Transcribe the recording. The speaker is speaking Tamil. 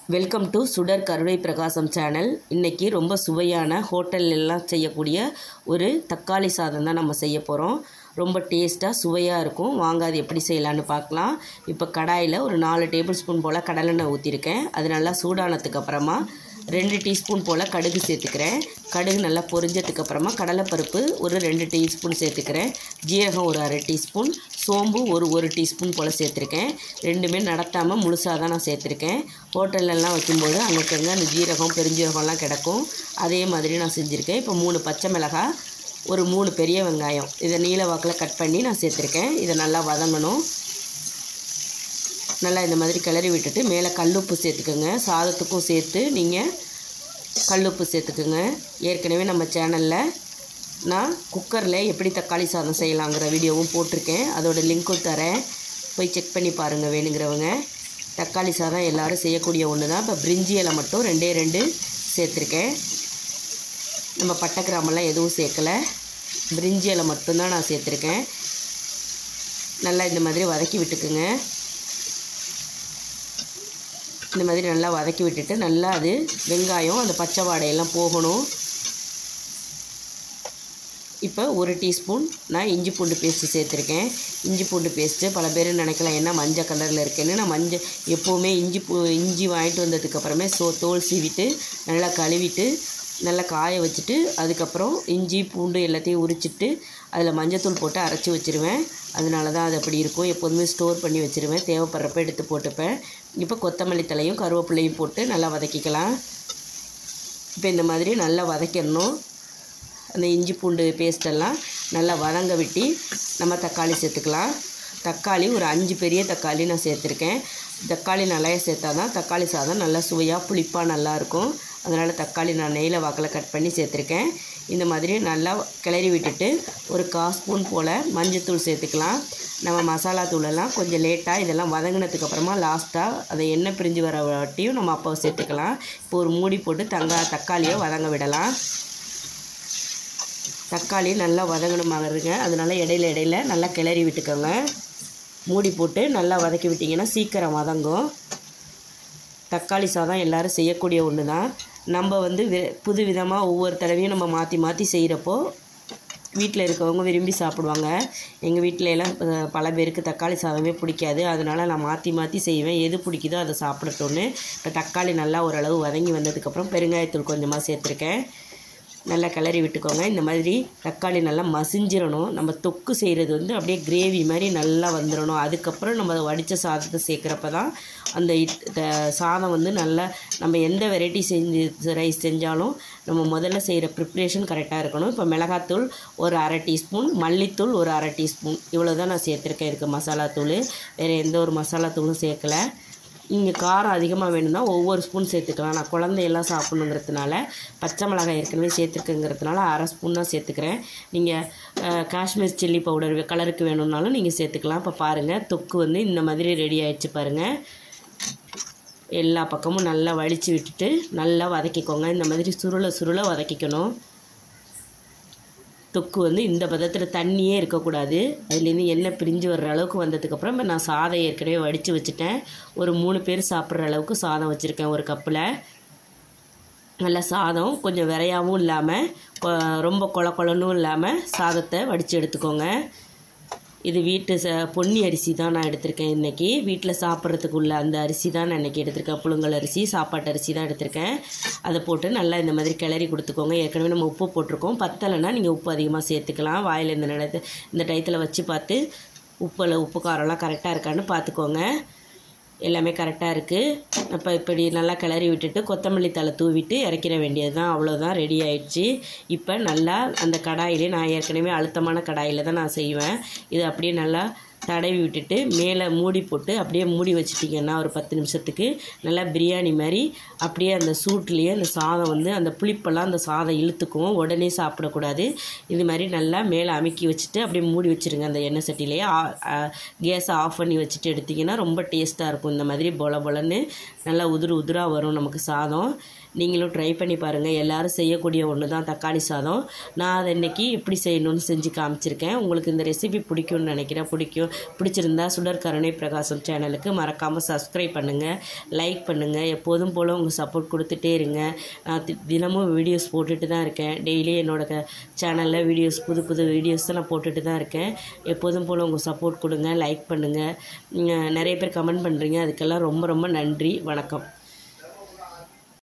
வெல்கம் டு சுடர் கருணை பிரகாசம் சேனல் இன்றைக்கி ரொம்ப சுவையான ஹோட்டல் எல்லாம் செய்யக்கூடிய ஒரு தக்காளி சாதம் தான் நம்ம செய்ய போகிறோம் ரொம்ப டேஸ்ட்டாக சுவையாக இருக்கும் வாங்க அது எப்படி செய்யலான்னு பார்க்கலாம் இப்போ கடாயில் ஒரு நாலு டேபிள் ஸ்பூன் போல் கடலெண்ணெய் ஊற்றிருக்கேன் அது நல்லா சூடானதுக்கு அப்புறமா ரெண்டு டீஸ்பூன் போல் கடுகு சேர்த்துக்கிறேன் கடுகு நல்லா பொரிஞ்சதுக்கு அப்புறமா கடலைப்பருப்பு ஒரு ரெண்டு டீஸ்பூன் சேர்த்துக்கிறேன் ஜீரகம் ஒரு அரை டீஸ்பூன் சோம்பு ஒரு ஒரு டீஸ்பூன் போல் சேர்த்துருக்கேன் ரெண்டுமே நடத்தாமல் முழுசாக தான் நான் சேர்த்துருக்கேன் ஹோட்டல்லலாம் வைக்கும்போது அங்கங்கே அந்த ஜீரகம் பெருஞ்சீரகம்லாம் கிடக்கும் அதே மாதிரி நான் செஞ்சுருக்கேன் இப்போ மூணு பச்சை மிளகாய் ஒரு மூணு பெரிய வெங்காயம் இதை நீல வாக்கில் கட் பண்ணி நான் சேர்த்துருக்கேன் இதை நல்லா வதங்கணும் நல்லா இந்த மாதிரி கிளறி விட்டுட்டு மேலே கல்லுப்பு சேர்த்துக்கோங்க சாதத்துக்கும் சேர்த்து நீங்கள் கல்லுப்பு சேர்த்துக்குங்க ஏற்கனவே நம்ம சேனலில் நான் குக்கரில் எப்படி தக்காளி சாதம் செய்யலாங்கிற வீடியோவும் போட்டிருக்கேன் அதோட லிங்க்கும் தரேன் போய் செக் பண்ணி பாருங்கள் வேணுங்கிறவங்க தக்காளி சாதம் எல்லோரும் செய்யக்கூடிய ஒன்று தான் இப்போ பிரிஞ்சி இலை மட்டும் ரெண்டே ரெண்டு சேர்த்துருக்கேன் நம்ம பட்டை கிராமெல்லாம் எதுவும் சேர்க்கலை பிரிஞ்சி இலை மட்டும்தான் நான் சேர்த்துருக்கேன் நல்லா இந்த மாதிரி வதக்கி விட்டுக்குங்க இந்த மாதிரி நல்லா வதக்கி விட்டுட்டு நல்லா அது வெங்காயம் அந்த பச்சை வாடையெல்லாம் போகணும் இப்போ ஒரு டீஸ்பூன் நான் இஞ்சி பூண்டு பேஸ்ட்டு சேர்த்துருக்கேன் இஞ்சி பூண்டு பேஸ்ட்டு பல பேர் நினைக்கலாம் என்ன மஞ்சள் கலரில் இருக்குன்னு நான் மஞ்சள் எப்போவுமே இஞ்சி பூ இஞ்சி வாங்கிட்டு வந்ததுக்கப்புறமே சோ தோல் சீவிட்டு நல்லா கழுவிட்டு நல்லா காய வச்சுட்டு அதுக்கப்புறம் இஞ்சி பூண்டு எல்லாத்தையும் உரிச்சிட்டு அதில் மஞ்சத்தூள் போட்டு அரைச்சி வச்சுருவேன் அதனால தான் அது அப்படி இருக்கும் எப்போதுமே ஸ்டோர் பண்ணி வச்சுருவேன் தேவைப்படுறப்ப எடுத்து போட்டுப்பேன் இப்போ கொத்தமல்லி தலையும் கருவேப்பிலையும் போட்டு நல்லா வதக்கிக்கலாம் இப்போ இந்த மாதிரி நல்லா வதக்கிடணும் அந்த இஞ்சி பூண்டு பேஸ்டெல்லாம் நல்லா வதங்க விட்டி நம்ம தக்காளி சேர்த்துக்கலாம் தக்காளி ஒரு அஞ்சு பெரிய தக்காளி நான் சேர்த்துருக்கேன் தக்காளி நிறைய சேர்த்தா தான் தக்காளி சாதம் நல்லா சுவையாக புளிப்பாக நல்லாயிருக்கும் அதனால் தக்காளி நான் நெய்யில் வாக்கில் கட் பண்ணி சேர்த்துருக்கேன் இந்த மாதிரி நல்லா கிளறி விட்டுட்டு ஒரு கால் ஸ்பூன் போல் மஞ்சத்தூள் சேர்த்துக்கலாம் நம்ம மசாலா தூளெல்லாம் கொஞ்சம் லேட்டாக இதெல்லாம் வதங்கினதுக்கு அப்புறமா லாஸ்ட்டாக அதை எண்ணெய் பிரிஞ்சு வர வாட்டியும் நம்ம அப்போ சேர்த்துக்கலாம் இப்போ ஒரு மூடி போட்டு தங்கா தக்காளியை வதங்க விடலாம் தக்காளி நல்லா வதங்கணுமாகிறதுங்க அதனால இடையில இடையில நல்லா கிளறி விட்டுக்கோங்க மூடி போட்டு நல்லா வதக்கி விட்டிங்கன்னா சீக்கிரம் வதங்கும் தக்காளி சாதம் எல்லோரும் செய்யக்கூடிய ஒன்று தான் நம்ம வந்து புது விதமாக ஒவ்வொரு தடவையும் நம்ம மாற்றி மாற்றி செய்கிறப்போ வீட்டில் இருக்கவங்க விரும்பி சாப்பிடுவாங்க எங்கள் வீட்டில எல்லாம் பல பேருக்கு தக்காளி சாதமே பிடிக்காது அதனால் நான் மாற்றி மாற்றி செய்வேன் எது பிடிக்குதோ அதை சாப்பிடட்டும்னு இப்போ தக்காளி நல்லா ஓரளவு வதங்கி வந்ததுக்கப்புறம் பெருங்காயத்தூள் கொஞ்சமாக சேர்த்துருக்கேன் நல்லா கிளறி விட்டுக்கோங்க இந்த மாதிரி தக்காளி நல்லா மசிஞ்சிடணும் நம்ம தொக்கு செய்கிறது வந்து அப்படியே கிரேவி மாதிரி நல்லா வந்துடணும் அதுக்கப்புறம் நம்ம வடித்த சாதத்தை சேர்க்குறப்ப தான் அந்த சாதம் வந்து நல்லா நம்ம எந்த வெரைட்டி செஞ்சு ரைஸ் செஞ்சாலும் நம்ம முதல்ல செய்கிற ப்ரிப்ரேஷன் கரெக்டாக இருக்கணும் இப்போ மிளகாத்தூள் ஒரு அரை டீஸ்பூன் மல்லித்தூள் ஒரு அரை டீஸ்பூன் இவ்வளோ தான் நான் சேர்த்துருக்கேன் இருக்குது மசாலா தூள் வேறு எந்த ஒரு மசாலா தூளும் சேர்க்கலை இங்கே காரம் அதிகமாக வேணும்னா ஒவ்வொரு ஸ்பூன் சேர்த்துக்கலாம் நான் குழந்தையெல்லாம் சாப்பிட்ணுங்கிறதுனால பச்சை மிளகாய் ஏற்கனவே சேர்த்துருக்குங்கிறதுனால அரை ஸ்பூன் தான் சேர்த்துக்கிறேன் நீங்கள் காஷ்மீர் சில்லி பவுடர் கலருக்கு வேணும்னாலும் நீங்கள் சேர்த்துக்கலாம் இப்போ பாருங்கள் தொக்கு வந்து இந்த மாதிரி ரெடி ஆகிடுச்சு பாருங்கள் எல்லா பக்கமும் நல்லா வலித்து விட்டுட்டு நல்லா வதக்கிக்கோங்க இந்த மாதிரி சுருளை சுருளை வதக்கிக்கணும் தொக்கு வந்து இந்த பதத்தில் தண்ணியே இருக்கக்கூடாது அதுலேருந்து எண்ணெய் பிரிஞ்சு வர்ற அளவுக்கு வந்ததுக்கப்புறம் இப்போ நான் சாதம் ஏற்கனவே வடித்து வச்சுட்டேன் ஒரு மூணு பேர் சாப்பிட்ற அளவுக்கு சாதம் வச்சுருக்கேன் ஒரு கப்பில் நல்ல சாதம் கொஞ்சம் விரையாகவும் இல்லாமல் ரொம்ப கொல கொலனும் இல்லாமல் சாதத்தை வடித்து எடுத்துக்கோங்க இது வீட்டு ச பொன்னி அரிசி தான் நான் எடுத்திருக்கேன் இன்றைக்கி வீட்டில் சாப்பிட்றதுக்கு உள்ள அந்த அரிசி தான் நான் இன்றைக்கி எடுத்திருக்கேன் புழுங்கல் அரிசி சாப்பாட்டு அரிசி தான் எடுத்திருக்கேன் அதை போட்டு நல்லா இந்த மாதிரி கிளறி கொடுத்துக்கோங்க ஏற்கனவே நம்ம உப்பு போட்டிருக்கோம் பத்தலைன்னா நீங்கள் உப்பு அதிகமாக சேர்த்துக்கலாம் வாயில் இந்த நேரத்து இந்த டயத்தில் வச்சு பார்த்து உப்பில் உப்பு காரம்லாம் கரெக்டாக இருக்கான்னு பார்த்துக்கோங்க எல்லாமே கரெக்டாக இருக்குது அப்போ இப்படி நல்லா கிளறி விட்டுட்டு கொத்தமல்லி தலை தூவிட்டு இறக்கிற வேண்டியது தான் அவ்வளோதான் ரெடி ஆயிடுச்சு இப்போ நல்லா அந்த கடாயிலே நான் ஏற்கனவே அழுத்தமான கடாயில் தான் நான் செய்வேன் இது அப்படியே நல்லா தடவி விட்டுட்டு மேலே மூடி போட்டு அப்படியே மூடி வச்சிட்டிங்கன்னா ஒரு பத்து நிமிஷத்துக்கு நல்லா பிரியாணி மாதிரி அப்படியே அந்த சூட்லேயே அந்த சாதம் வந்து அந்த புளிப்பெல்லாம் அந்த சாதம் இழுத்துக்கும் உடனே சாப்பிடக்கூடாது இது மாதிரி நல்லா மேலே அமுக்கி வச்சுட்டு அப்படியே மூடி வச்சுருங்க அந்த எண்ணெய் சட்டிலேயே கேஸை ஆஃப் பண்ணி வச்சுட்டு எடுத்திங்கன்னா ரொம்ப டேஸ்ட்டாக இருக்கும் இந்த மாதிரி பொல பொலன்னு நல்லா உதிரு உதிராக வரும் நமக்கு சாதம் நீங்களும் ட்ரை பண்ணி பாருங்கள் எல்லோரும் செய்யக்கூடிய ஒன்று தான் தக்காளி சாதம் நான் அதை இன்றைக்கி எப்படி செய்யணும்னு செஞ்சு காமிச்சிருக்கேன் உங்களுக்கு இந்த ரெசிபி பிடிக்கும்னு நினைக்கிறேன் பிடிக்கும் பிடிச்சிருந்தா சுடர் கருணை பிரகாசம் சேனலுக்கு மறக்காமல் சப்ஸ்கிரைப் பண்ணுங்கள் லைக் பண்ணுங்கள் எப்போதும் போல் உங்கள் சப்போர்ட் கொடுத்துட்டே இருங்க நான் தி- தினமும் வீடியோஸ் போட்டுட்டு தான் இருக்கேன் டெய்லி என்னோட சேனலில் வீடியோஸ் புது புது வீடியோஸ் தான் நான் போட்டுட்டு தான் இருக்கேன் எப்போதும் போல் உங்கள் சப்போர்ட் கொடுங்க லைக் பண்ணுங்கள் நிறைய பேர் கமெண்ட் பண்ணுறீங்க அதுக்கெல்லாம் ரொம்ப ரொம்ப நன்றி வணக்கம்